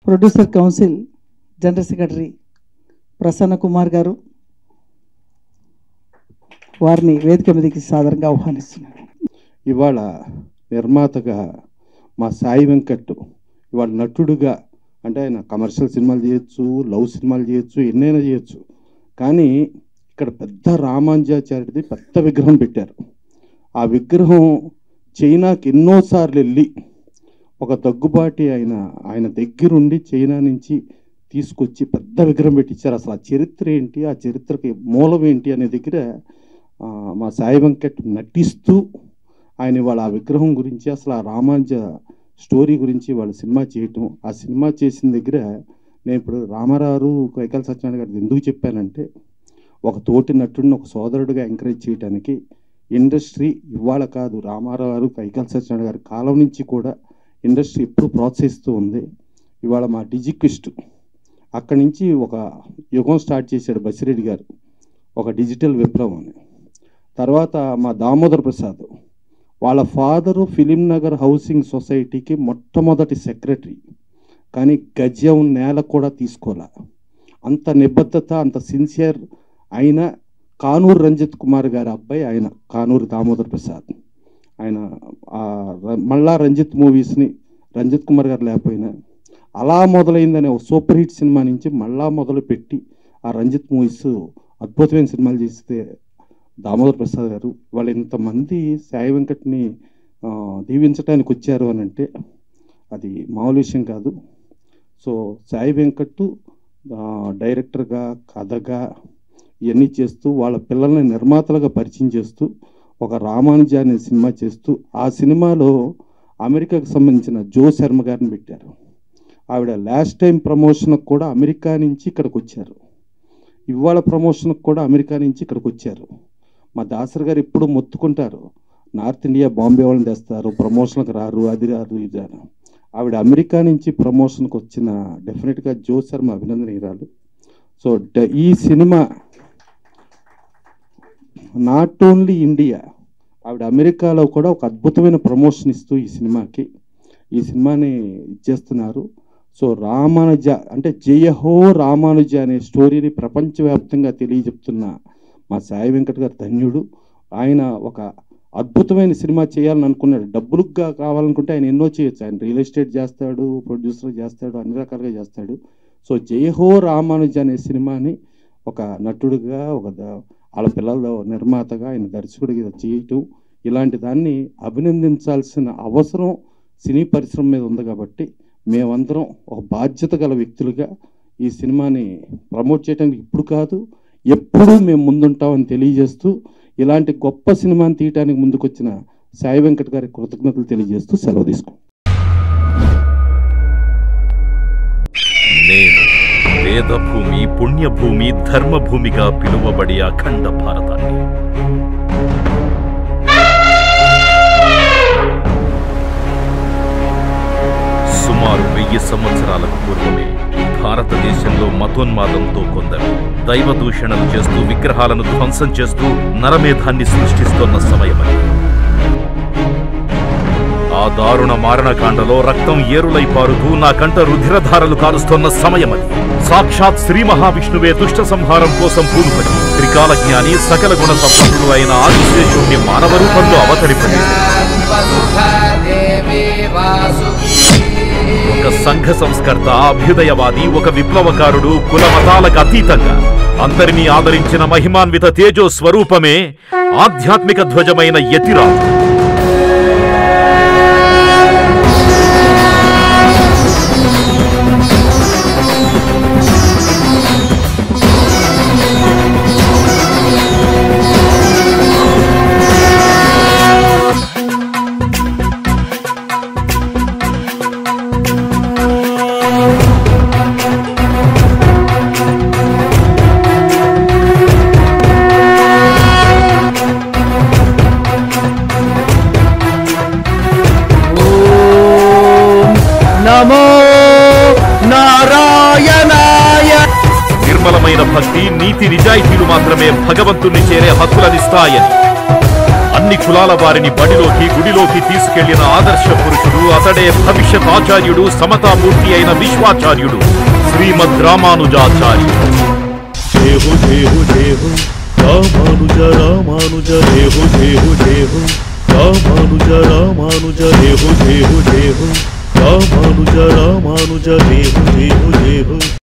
producer council general secretary Prasanna Kumar గారు వారిని వేదిక మీదకి సాదరంగా ఆహ్వానిస్తున్నారు ఇవాళ నిర్మాతగా మా సాయి వెంకట్ ఇవాళ నటుడుగా అంటే ఆయన కమర్షియల్ సినిమాలు చేయొచ్చు లవ్ సినిమాలు చేయొచ్చు ఎన్నైనా చేయొచ్చు కానీ ఇక్కడ పెద్ద రామాంజాచార్యది పెద్ద విగ్రహం పెట్టారు ఆ విగ్రహం చైనాకి ఎన్నోసార్లు వెళ్ళి ఒక దగ్గుబాటి ఆయన ఆయన దగ్గరుండి చైనా నుంచి తీసుకొచ్చి పెద్ద విగ్రహం పెట్టించారు అసలు ఆ చరిత్ర ఏంటి ఆ చరిత్రకి మూలం ఏంటి అనే దగ్గర ఆ, మా సాయి వెంకట్ నటిస్తూ ఆయన ఇవాళ ఆ విగ్రహం గురించి అసలు ఆ రామాంజ స్టోరీ గురించి వాళ్ళ సినిమా చేయటం ఆ సినిమా చేసిన దగ్గర నేను ఇప్పుడు రామారావు కైకాల సత్యనారాయణ గారికి ఎందుకు చెప్పానంటే ఒక తోటి నటుడిని ఒక సోదరుడిగా ఎంకరేజ్ చేయడానికి ఇండస్ట్రీ ఇవాళ కాదు రామారావు గారు కైకాల సత్యనారాయణ గారి కాలం నుంచి కూడా ఇండస్ట్రీ ఎప్పుడు ప్రోత్సహిస్తూ ఉంది ఇవాళ మా డిజిక్విస్ట్ అక్కడి నుంచి ఒక యుగం స్టార్ట్ చేశాడు బసిరెడ్డి గారు ఒక డిజిటల్ విప్లవం అని తర్వాత మా దామోదర్ ప్రసాద్ వాళ్ళ ఫాదరు ఫిలిం నగర్ హౌసింగ్ సొసైటీకి మొట్టమొదటి సెక్రటరీ కానీ గజం నేల కూడా తీసుకోలే అంత నిబద్ధత అంత సిన్సియర్ అయిన కానూరు రంజిత్ కుమార్ గారి అబ్బాయి ఆయన కానూరు దామోదర్ ప్రసాద్ ఆయన ఆ ర- మళ్ళా రంజిత్ మూవీస్ని రంజిత్ కుమార్ గారు లేకపోయినా అలా మొదలైందనే ఒక సూపర్ హిట్ సినిమా నుంచి మళ్ళా మొదలు పెట్టి ఆ రంజిత్ మూవీస్ అద్భుతమైన సినిమాలు చేస్తే దామోదర్ ప్రసాద్ గారు వాళ్ళు ఇంతమంది సాయి వెంకట్ని ఆ, దీవించడానికి వచ్చారు అని అంటే అది మామూలు విషయం కాదు సో సాయి వెంకట్ ఆ, డైరెక్టర్గా కథగా ఇవన్నీ చేస్తూ వాళ్ళ పిల్లల్ని నిర్మాతలుగా పరిచయం చేస్తూ ఒక రామానుజ అనే సినిమా చేస్తూ ఆ సినిమాలో అమెరికాకు సంబంధించిన జో శర్మ గారిని పెట్టారు ఆవిడ లాస్ట్ టైం ప్రమోషన్కి కూడా అమెరికా నుంచి ఇక్కడికి వచ్చారు ఇవాళ ప్రమోషన్కి కూడా అమెరికా నుంచి ఇక్కడికి వచ్చారు మా దాసర్ గారు ఎప్పుడు మొత్తుకుంటారు నార్త్ ఇండియా బాంబే వాళ్ళని తెస్తారు ప్రమోషన్కి రారు అది రారు ఇది రారు ఆవిడ అమెరికా నుంచి ప్రమోషన్కి వచ్చిన డెఫినెట్గా జో శర్మ అభినందనీయురాలు సో డ- ఈ సినిమా నాట్ ఓన్లీ ఇండియా ఆవిడ అమెరికాలో కూడా ఒక అద్భుతమైన ప్రమోషన్ ఇస్తూ ఈ సినిమాకి ఈ సినిమాని ఇచ్చేస్తున్నారు సో రామానుజ అంటే జయహో రామానుజ అనే స్టోరీని ప్రపంచవ్యాప్తంగా తెలియజెప్తున్న మా సాయి వెంకట్ గారు ధన్యుడు ఆయన ఒక అద్భుతమైన సినిమా చేయాలని అనుకున్నాడు డబ్బులుగా కావాలనుకుంటే ఆయన ఎన్నో చేయొచ్చు ఆయన రియల్ ఎస్టేట్ చేస్తాడు ప్రొడ్యూసర్ చేస్తాడు అన్ని రకాలుగా చేస్తాడు సో జయహో రామానుజ అనే సినిమాని ఒక నటుడుగా ఒక ద- వాళ్ళ పిల్లల నిర్మాతగా ఆయన దర్శకుడిగా చేయటం ఇలాంటి దాన్ని అభినందించాల్సిన అవసరం సినీ పరిశ్రమ మీద ఉంది కాబట్టి మేమందరం ఒక బాధ్యత గల వ్యక్తులుగా ఈ సినిమాని ప్రమోట్ చేయడానికి ఇప్పుడు కాదు ఎప్పుడూ మేము ముందుంటామని తెలియజేస్తూ ఇలాంటి గొప్ప సినిమాని తీయడానికి ముందుకొచ్చిన సాయి వెంకట్ గారి కృతజ్ఞతలు తెలియజేస్తూ సెలవు తీసుకో నేను వేదభూమి పుణ్యభూమి ధర్మభూమిగా పిలువబడే అఖండ భారతాన్ని సుమారు వెయ్యి సంవత్సరాలకు పూర్వమే భారతదేశంలో మతోన్మాదంతో కొందరు దైవ దూషణలు చేస్తూ విగ్రహాలను ధ్వంసం చేస్తూ నరమేధాన్ని సృష్టిస్తోన్న సమయమని ఆ దారుణ మారణకాండలో రక్తం ఏరులై పారుతూ నా కంట రుధిరధారలు కారుస్తోన్న సమయమది సాక్షాత్ శ్రీ మహావిష్ణువే దుష్ట సంహారం కోసం పూనుకొని త్రికాల జ్ఞాని సకల గుణ సంపన్నుడు అయిన ఆదిశేషుణ్ణి మానవ రూపంలో అవతరింపజేశాడు ఒక సంఘ సంస్కర్త అభ్యుదయవాది ఒక విప్లవకారుడు కుల మతాలకు అతీతంగా అందరినీ ఆదరించిన మహిమాన్విత తేజో స్వరూపమే ఆధ్యాత్మిక ధ్వజమైన యతిరాజు నమో నారాయణాయ నిర్మలమైన భక్తి నీతి నిజాయితీలు మాత్రమే భగవంతుణ్ణి చేరే హక్కులనిస్తాయని అన్ని కులాల వారిని బడిలోకి గుడిలోకి తీసుకెళ్లిన ఆదర్శ పురుషుడు అతడే భవిష్యత్ ఆచార్యుడు సమతామూర్తి అయిన విశ్వాచార్యుడు శ్రీమద్ రామానుజాచార్యుడు దేహు దేహు దేహు రామానుజ రామానుజ దేహు దేహు దేహు రామానుజ రామానుజ దేహు దేహు దేహు రామానుజ రామానుజ దేహు దేహు దేహు